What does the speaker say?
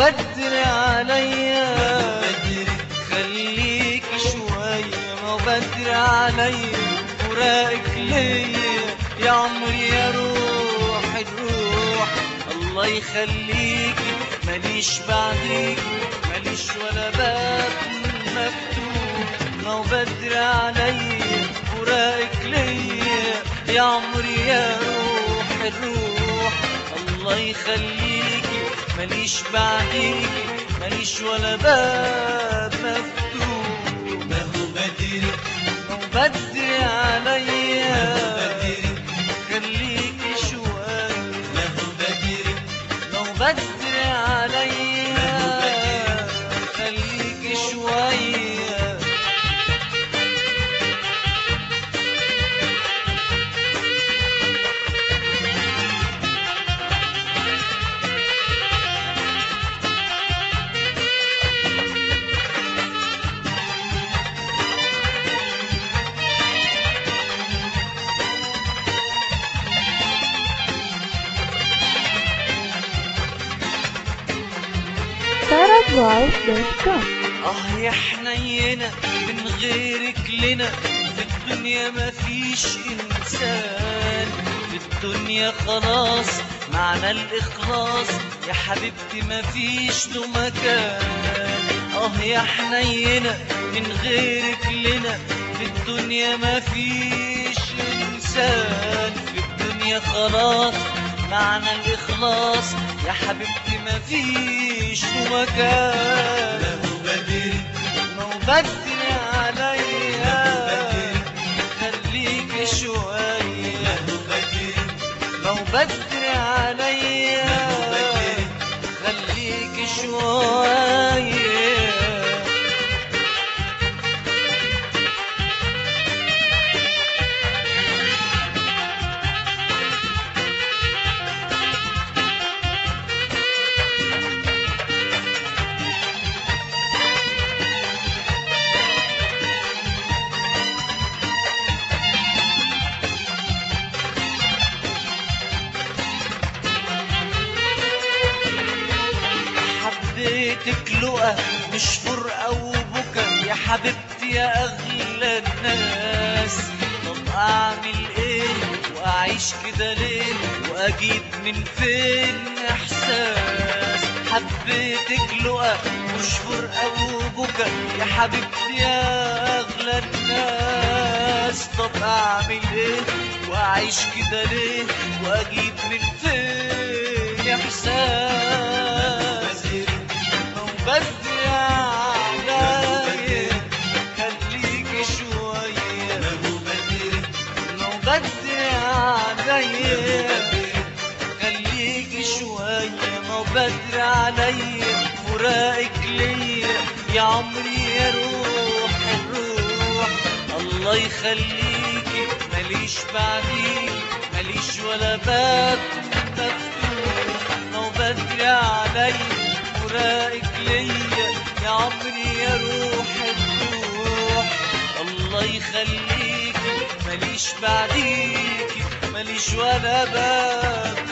بدري عليا بدري خليك شوية ما بدري عليا وراقك ليا يا عمري يا روح الروح الله يخليكي ماليش بعديك ماليش ولا باب مفتوح ما بدري عليا وراقك ليا يا عمري يا روح الروح الله يخليكي ماليش بعديكي ماليش ولا باب مفتوح ما هو بدري ما بدري عليا بدري خليكي شوية ما هو بدري لو بدري عليا بدري. خليكي شوية SarahVoice.com اه يا حنينة من غيرك لنا في الدنيا مفيش انسان في الدنيا خلاص معنى الاخلاص يا حبيبتي مفيش له مكان اه يا حنينة من غيرك لنا في الدنيا مفيش انسان في الدنيا خلاص معنى الاخلاص يا حبيبتي مفيش له مكان ما هو بدري ما هو بدري عليا خليك شوية ما هو بدري ما هو بدري عليا خليك شوية حبيتك لقى مش فرقة وبكا يا حبيبتي يا أغلى الناس طب أعمل إيه وأعيش كده ليه وأجيب من فين إحساس حبيتك لقى مش فرقة وبكا يا حبيبتي يا أغلى الناس طب أعمل إيه وأعيش كده ليه وأجيب من فين إحساس لو بدري عليا خليكي شوية ما هو بدري لو بدري عليا خليكي شوية ما بدري عليا فراقك ليا يا عمري يا روح الروح الله يخليكي ماليش بعديك ماليش ولا باب مفتوح لو بدري عليا فراقك ليا يا عمري يا روح الروح الله يخليكي ماليش بعديكي ماليش ولا باب